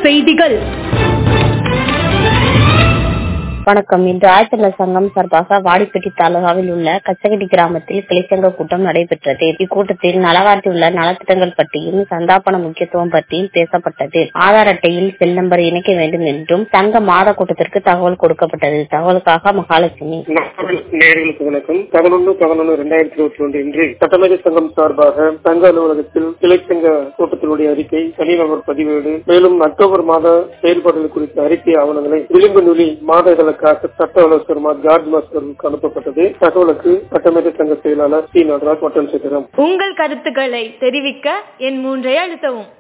செய்திகள் வணக்கம் இன்று ஆயத்தமிழர் சங்கம் சார்பாக வாடிப்பட்டி தாலுகாவில் உள்ள கச்சகடி கிராமத்தில் கிளைச்சங்க கூட்டம் நடைபெற்றது இக்கூட்டத்தில் நலவாரில் உள்ள நலத்திட்டங்கள் பற்றியும் சந்தாபன முக்கியத்துவம் பற்றியும் பேசப்பட்டது ஆதார் அட்டையில் செல் நம்பர் இணைக்க வேண்டும் என்றும் சங்க மாத கூட்டத்திற்கு தகவல் கொடுக்கப்பட்டது தகவலுக்காக மகாலட்சுமி நேர்களுக்கு வணக்கம் பதினொன்று பதினொன்று இரண்டாயிரத்தி இருபத்தி ஒன்று இன்று சட்டமேதை சங்கம் சார்பாக சங்க அலுவலகத்தில் கிளைச்சங்க கூட்டத்தினுடைய அறிக்கை தனிநபர் பதிவேடு மேலும் அக்டோபர் மாத செயல்பாடுகள் குறித்த அறிக்கை ஆவணங்களை விளிம்பு நூலி மாத இதழுக்காக சட்ட ஆலோசகர் ஜார்ஜ் மாஸ்டருக்கு அனுப்பப்பட்டது தகவலுக்கு சட்டமேதை சங்க செயலாளர் சி நடராஜ் மற்றும் சித்திரம் உங்கள் கருத்துக்களை தெரிவிக்க என் மூன்றை அழுத்தவும்